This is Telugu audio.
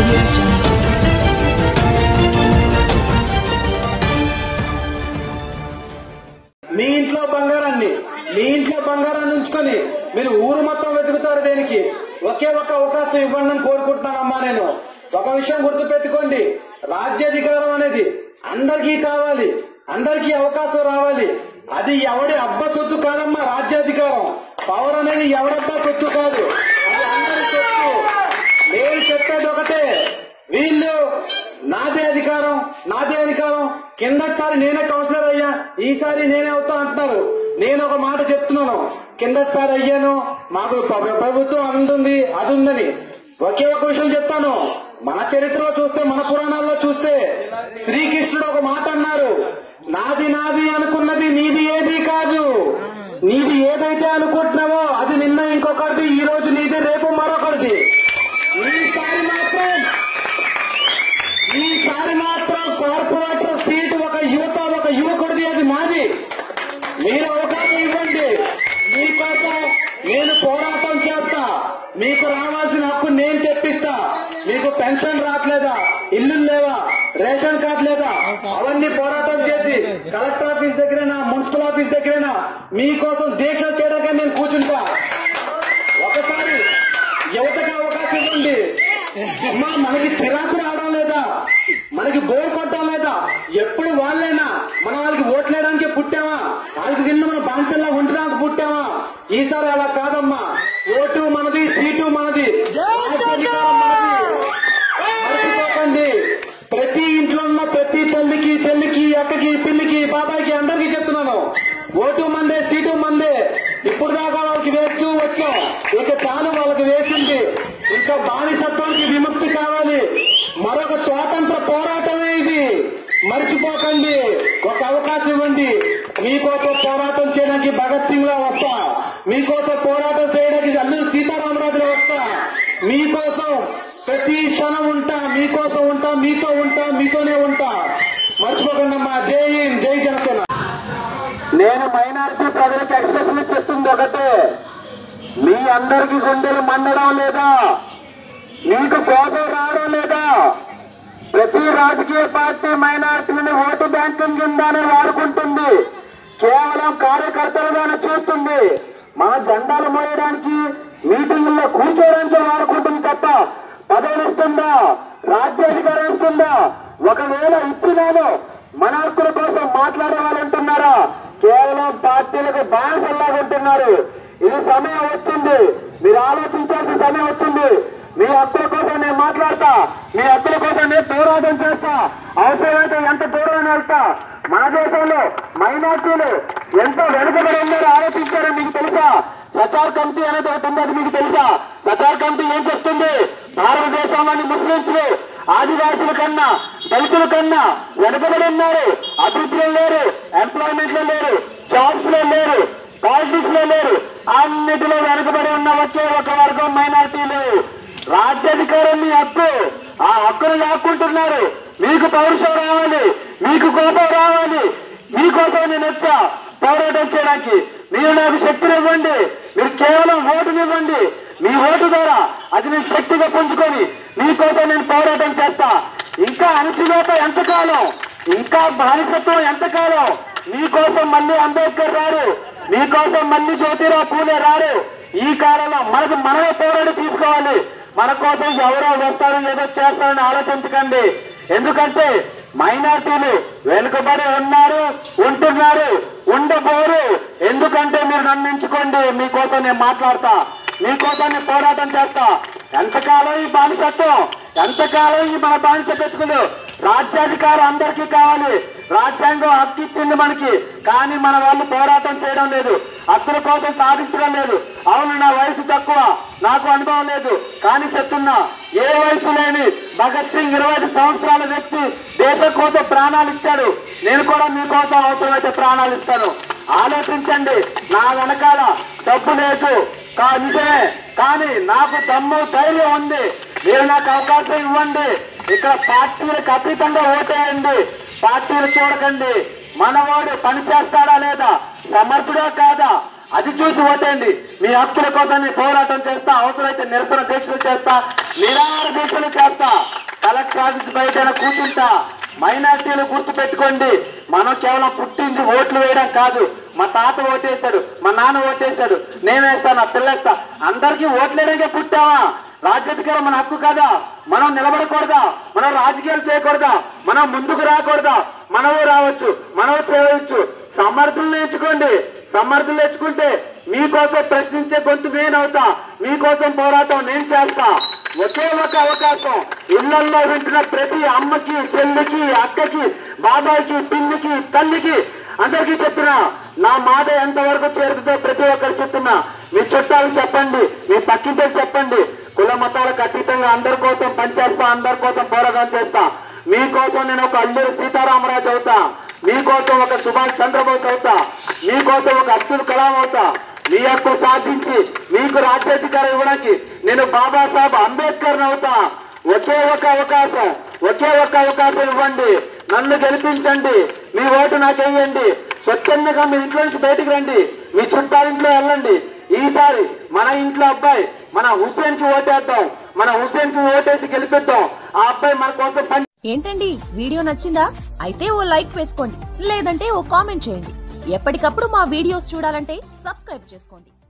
audio jungle. మీ ఇంట్లో బంగారాన్ని మీ ఇంట్లో బంగారాన్ని ఉంచుకొని మీరు ఊరు మొత్తం వెతుకుతారు దేనికి ఒకే ఒక అవకాశం ఇవ్వండి అని కోరుకుంటున్నానమ్మా నేను ఒక విషయం గుర్తుపెట్టుకోండి రాజ్యాధికారం అనేది అందరికీ కావాలి అందరికీ అవకాశం రావాలి అది ఎవడి అబ్బ సొత్తు కాదమ్మా రాజ్యాధికారం పవర్ అనేది ఎవడబ్బా సొత్తు కాదు అది అందరి సొత్తు నేను చెప్పేది ఒకటే వీళ్ళు నాదే అధికారం నాదే అధికారం కిందటిసారి నేనే కౌన్సిలర్ అయ్యా ఈసారి నేనే అవుతా అంటున్నారు నేను ఒక మాట చెప్తున్నాను కిందటిసారి అయ్యాను మాకు ప్ర- ప్రభుత్వం అందుంది అది ఉందని ఒకే ఒక విషయం చెప్తాను మన చరిత్రలో చూస్తే మన పురాణాల్లో చూస్తే శ్రీకృష్ణుడు ఒక మాట అన్నారు నాది నాది అనుకున్నది నీది ఏది కాదు నీది ఏదైతే అనుకుంటున్నావో అది నిన్న ఇంకొకరిది ఈ రోజు నీది రేపు మరొకరిది ఈసారి మాత్రం ఈసారి మాత్రం కార్పొరేటర్ సీటు ఒక యువత ఒక యువకుడిది అది నాది మీరు అవకాశం ఇవ్వండి మీకోసం నేను పోరాటం చేస్తా మీకు రావాల్సిన హక్కు నేను తెప్పిస్తా మీకు పెన్షన్ రావట్లేదా ఇల్లు లేవా రేషన్ కార్డు లేదా అవన్నీ పోరాటం చేసి కలెక్టర్ ఆఫీస్ దగ్గరైనా మున్సిపల్ ఆఫీస్ దగ్గరైనా మీకోసం దీక్ష చేయడానికి నేను కూర్చుంటా ఒకసారి యువతకు అవకాశం ఇవ్వండి అమ్మా మనకి చిరాకు రావడం లేదా మనకి బోర్ కొట్టడం లేదా ఎప్పుడు వాళ్ళైనా మన వాళ్ళకి ఓట్లేయడానికి పుట్టామా వాళ్ళకి కింద మన బాన్సల్లా ఉండడానికి పుట్టామా ఈసారి అలా కాదమ్మా ఓటు మనది సీటు మనది రాజ్యాధికారం మనది మర్చిపోకండి ప్రతి ఇంట్లో ఉన్న ప్రతి తల్లికి చెల్లికి అక్కకి పిల్లికి బాబాయికి అందరికీ చెప్తున్నాను ఓటు మందే సీటు మందే ఇప్పుడు దాకా వాళ్ళకి వేస్తూ వచ్చాం ఇక చాలు వాళ్ళకి వేసింది ఇంకా బానిసత్వానికి విముక్తి కావాలి మరొక స్వాతంత్ర పోరాటమే ఇది మర్చిపోకండి ఒక అవకాశం ఇవ్వండి మీకోసం పోరాటం చేయడానికి భగత్ సింగ్ లా వస్తా మీకోసం పోరాటం చేయడానికి అల్లు సీతారామరాజులో వస్తా మీకోసం ప్రతి క్షణం ఉంటా మీకోసం ఉంటా మీతో ఉంటా మీతోనే ఉంటా మర్చిపోకండి అమ్మా జై హింద్ జై జనసేన నేను మైనారిటీ ప్రజలకు ఎక్స్ప్రెషన్ చెప్తుంది ఒకటే మీ అందరికి గుండెలు మండడం లేదా మీకు కోపం రావడం లేదా ప్రతి రాజకీయ పార్టీ మైనారిటీని ఓటు బ్యాంకింగ్ కిందనే వాడుకుంటుంది కేవలం కార్యకర్తలుగానే చూస్తుంది మన జెండాలు మోయడానికి మీటింగుల్లో కూర్చోడానికి వాడుకుంటుంది తప్ప పదవులు ఇస్తుందా రాజ్యాధికారం ఇస్తుందా ఒకవేళ ఇచ్చినాను మన హక్కుల కోసం మాట్లాడే వాళ్ళు ఉంటున్నారా కేవలం పార్టీలకు బానిసల్లాగా ఉంటున్నారు ఇది సమయం వచ్చింది మీరు ఆలోచించాల్సిన సమయం వచ్చింది మీ హక్కుల కోసం నేను మాట్లాడతా మీ హక్కుల కోసం నేను పోరాటం చేస్తా అవసరమైతే ఎంత దూరం వెళ్తా మన దేశంలో మైనార్టీలు ఎంత వెనుకబడి ఉన్నారో ఆలోచించారో మీకు తెలుసా సచార్ కమిటీ అనేది ఒకటి ఉంది అది మీకు తెలుసా సచార్ కమిటీ ఏం చెప్తుంది భారతదేశంలోని ముస్లింలు ఆదివాసుల కన్నా దళితుల కన్నా వెనుకబడి ఉన్నారు అభివృద్ధిలో లేరు ఎంప్లాయ్మెంట్ లో లేరు జాబ్స్ లో లేరు పాలిటిక్స్ లో లేరు అన్నిటిలో వెనుకబడి ఉన్న ఒకే ఒక వర్గం మైనార్టీలు రాజ్యాధికారం మీ హక్కు ఆ హక్కును లాక్కుంటున్నారు మీకు పౌరుషం రావాలి మీకు కోపం రావాలి మీకోసం నేను వచ్చా పోరాటం చేయడానికి మీరు నాకు శక్తిని ఇవ్వండి మీరు కేవలం ఓటునివ్వండి మీ ఓటు ద్వారా అది నేను శక్తిగా పుంజుకొని మీకోసం నేను పోరాటం చేస్తా ఇంకా అణచివేత ఎంతకాలం ఇంకా బానిసత్వం ఎంతకాలం మీకోసం మళ్ళీ అంబేద్కర్ రారు మీకోసం మళ్ళీ జ్యోతిరావు పూలే రారు ఈ కాలంలో మనకు మనమే పోరాడి తీసుకోవాలి మన కోసం ఎవరో వస్తారు ఏదో చేస్తారని ఆలోచించకండి ఎందుకంటే మైనార్టీలు వెనుకబడి ఉన్నారు ఉంటున్నారు ఉండబోరు ఎందుకంటే మీరు నన్ను ఎంచుకోండి మీకోసం నేను మాట్లాడతా మీకోసం నేను పోరాటం చేస్తా ఎంతకాలం ఈ బానిసత్వం ఎంతకాలం ఈ మన బానిస పెట్టుకులు రాజ్యాధికారం అందరికీ కావాలి రాజ్యాంగం హక్కు ఇచ్చింది మనకి కానీ మన వాళ్ళు పోరాటం చేయడం లేదు హక్కుల కోసం సాధించడం లేదు అవును నా వయసు తక్కువ నాకు అనుభవం లేదు కానీ చెప్తున్నా ఏ వయసు లేని భగత్ సింగ్ ఇరవై ఐదు సంవత్సరాల వ్యక్తి దేశం కోసం ప్రాణాలు ఇచ్చాడు నేను కూడా మీకోసం అవసరమైతే ప్రాణాలు ఇస్తాను ఆలోచించండి నా వెనకాల డబ్బు లేదు కా నిజమే కానీ నాకు దమ్ము ధైర్యం ఉంది మీరు నాకు అవకాశం ఇవ్వండి ఇక్కడ పార్టీలకు అతీతంగా ఓటేయండి పార్టీలు చూడకండి మనవాడు పని చేస్తాడా లేదా సమర్థుడా కాదా అది చూసి ఓటేయండి మీ హక్కుల కోసం నేను పోరాటం చేస్తా అవసరమైతే నిరసన దీక్షలు చేస్తా నిరాహార దీక్షలు చేస్తా కలెక్టర్ ఆఫీస్ బయట కూర్చుంటా మైనార్టీలు గుర్తు పెట్టుకోండి మనం కేవలం పుట్టింది ఓట్లు వేయడం కాదు మా తాత ఓటేశాడు మా నాన్న ఓటేశాడు నేను వేస్తా నా పిల్లేస్తా అందరికీ ఓట్లేయడానికే పుట్టావా రాజ్యాధికారం మన హక్కు కాదా మనం నిలబడకూడదా మనం రాజకీయాలు చేయకూడదా మనం ముందుకు రాకూడదా మనము రావచ్చు మనము చేయవచ్చు సమర్థులు నేర్చుకోండి సమర్థులు నేర్చుకుంటే మీకోసం ప్రశ్నించే గొంతు నేను అవుతా మీకోసం పోరాటం నేను చేస్తా ఒకే ఒక అవకాశం ఇళ్లలో వింటున్న ప్రతి అమ్మకి చెల్లికి అక్కకి బాబాయికి పిన్నికి తల్లికి అందరికీ చెప్తున్నా నా మాట ఎంతవరకు చేరుతుందో ప్రతి ఒక్కరు చెప్తున్నా మీ చుట్టాలు చెప్పండి మీ పక్కింటి చెప్పండి కుల మతాలకు అతీతంగా అందరి కోసం పనిచేస్తా అందరి కోసం పోరాటం చేస్తా మీకోసం నేను ఒక అల్లూరి సీతారామరాజు అవుతా మీకోసం ఒక సుభాష్ చంద్రబోస్ అవుతా మీకోసం ఒక అబ్దుల్ కలాం అవుతా మీ హక్కు సాధించి మీకు రాజ్యాధికారం ఇవ్వడానికి నేను బాబాసాహెబ్ అంబేద్కర్ అవుతా ఒకే ఒక అవకాశం ఒకే ఒక అవకాశం ఇవ్వండి నన్ను గెలిపించండి మీ ఓటు నాకు వేయండి స్వచ్ఛందంగా మీ ఇంట్లో నుంచి బయటికి రండి మీ చుట్టాలింట్లో వెళ్ళండి ఈసారి మన ఇంట్లో అబ్బాయి మన హుసేన్ కి ఓటేద్దాం మన హుసేన్ కి ఓటేసి గెలిపిద్దాం ఆ అబ్బాయి మన కోసం పని ఏంటండి వీడియో నచ్చిందా అయితే ఓ లైక్ వేసుకోండి లేదంటే ఓ కామెంట్ చేయండి ఎప్పటికప్పుడు మా వీడియోస్ చూడాలంటే సబ్స్క్రైబ్ చేసుకోండి